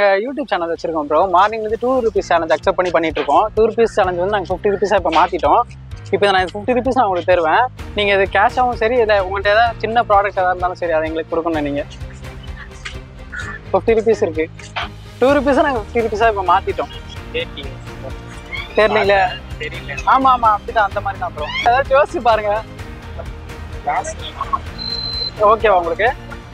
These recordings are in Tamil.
நாங்கள் யூடியூப் சேனல் வச்சிருக்கோம் ப்ரோ மார்னிங் வந்து டூ ருபீஸ் சேலஞ்ச் அக்செப்ட் பண்ணி பண்ணிட்டு இருக்கோம் டூ ருபீஸ் சேலஞ்ச் வந்து நாங்கள் ஃபிஃப்டி ருபீஸாக இப்போ மாற்றிட்டோம் இப்போ நான் ஃபிஃப்டி ருபீஸ் நான் உங்களுக்கு தருவேன் நீங்கள் இது கேஷாகவும் சரி இல்லை உங்கள்கிட்ட ஏதாவது சின்ன ப்ராடக்ட் எதாவது இருந்தாலும் சரி அதை எங்களுக்கு கொடுக்கணும் நீங்கள் ஃபிஃப்டி ருபீஸ் இருக்கு டூ ருபீஸை நாங்கள் ஃபிஃப்டி ருபீஸாக இப்போ மாற்றிட்டோம் தெரியலீங்களே தெரியல ஆமாம் ஆமாம் அப்படிதான் அந்த மாதிரி தான் ப்ரோ ஏதாச்சும் யோசிச்சு பாருங்க ஓகேவா உங்களுக்கு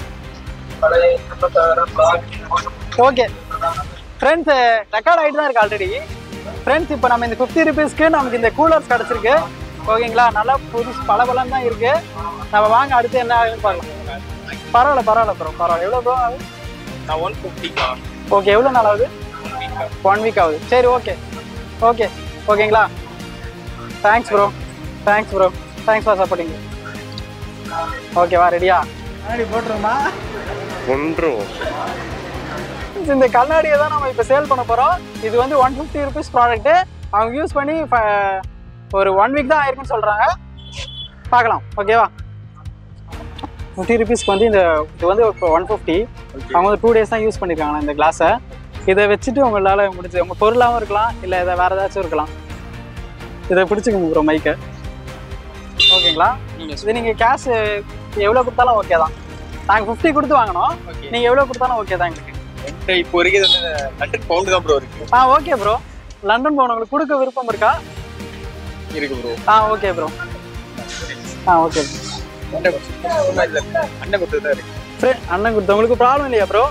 ஓகே ஃப்ரெண்ட்ஸ் ரெக்கார்ட் ஆகிட்டு தான் இருக்கு ஆல்ரெடி ஃப்ரெண்ட்ஸ் இப்போ நம்ம இந்த ஃபிஃப்டி ருபீஸ்க்கு நமக்கு இந்த கூலர்ஸ் கிடச்சிருக்கு ஓகேங்களா நல்லா புதுசு பளபளன்னு தான் இருக்கு நம்ம வாங்க அடுத்து என்ன ஆகுதுன்னு பார்க்கலாம் பரவாயில்ல பரவாயில்ல ப்ரோ பரவாயில்ல எவ்வளோ ப்ரோ ஆகுது நான் ஒன் ஃபிஃப்டிக்கா ஓகே எவ்வளோ நாள் ஆகுது ஒன் வீக் ஆகுது சரி ஓகே ஓகே ஓகேங்களா thanks bro thanks bro thanks for supporting ஓகேவா ரெடியா கண்ணாடி போட்டுருமா ஒன்றும் இந்த கண்ணாடியை தான் நம்ம இப்போ சேல் பண்ண போகிறோம் இது வந்து ஒன் ஃபிஃப்டி ருபீஸ் ப்ராடக்ட்டு அவங்க யூஸ் பண்ணி ஃப- ஒரு ஒன் வீக் தான் ஆயிருக்குன்னு சொல்கிறாங்க பார்க்கலாம் ஓகேவா ஃபிஃப்டி ருபீஸ்க்கு வந்து இந்த இது வந்து இப்போ ஒன் ஃபிஃப்டி அவங்க வந்து டூ டேஸ் தான் யூஸ் பண்ணியிருக்காங்க இந்த கிளாஸை இதை வச்சுட்டு உங்களால் முடிஞ்சு உங்கள் பொருளாகவும் இருக்கலாம் இல்லை இதை வேறு ஏதாச்சும் இருக்கலாம் இதை பிடிச்சிக்கோங்க ப்ரோ மைக்கை ஓகேங்களா இது நீங்கள் கேஷ் எவ்வளோ கொடுத்தாலும் ஓகே தான் நாங்கள் ஃபிஃப்டி கொடுத்து வாங்கினோம் ஓகே நீங்கள் எவ்வளோ கொடுத்தாலும் ஓகே தான் எங்களுக்கு என்கிட்ட இப்போ இருக்கிறது வந்து ஹண்ட்ரட் பவுண்டு தான் ப்ரோ இருக்கு ஆ ஓகே ப்ரோ லண்டன் போன உங்களுக்கு கொடுக்க விருப்பம் இருக்கா இருக்கு ப்ரோ ஆ ஓகே ப்ரோ ஆ ஓகே அண்ணன் கொடுத்து- இல்ல அண்ணன் கொடுத்தது தான் இருக்கு ஃப்ரெண்ட் அண்ணன் கொடுத்த உங்களுக்கு ப்ராப்ளம் இல்லையா ப்ரோ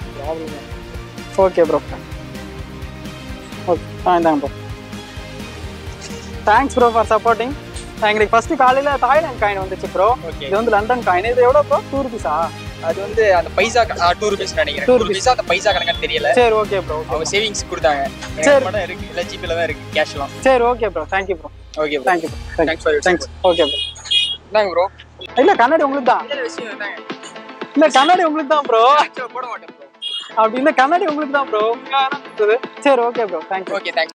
ஓகே ப்ரோ ஓகே ஆ இந்தாங்க bro thanks bro for supporting எங்களுக்கு ஃபர்ஸ்ட் காலையில் தாய்லாந்து காயின் வந்துச்சு ப்ரோ ஓகே இது வந்து லண்டன் காயின் இது எவ்வளோ ப்ரோ டூ ருபீஸா அது வந்து அந்த பைசா டூ ருபீஸ் நினைக்கிறேன் Two டூ ருபீஸா அந்த பைசா கணக்கான்னு தெரியல சரி ஓகே ப்ரோ அவங்க சேவிங்ஸ் கொடுத்தாங்க சரி. எனக்கு மட்டும் இருக்கு இல்ல ஜிபேல தான் இருக்கு கேஷ்லாம் சரி okay bro thank you bro okay bro thank you bro thanks for your thanks okay bro என்னங்க ப்ரோ இல்லை கண்ணாடி உங்களுக்கு தான் விஷயம் என்னங்க இல்லை கண்ணாடி உங்களுக்கு தான் ப்ரோ ஆக்சுவலா போட மாட்டேன் ப்ரோ அப்படி இல்லை கண்ணாடி உங்களுக்கு தான் ப்ரோ சரி okay bro thank you okay thanks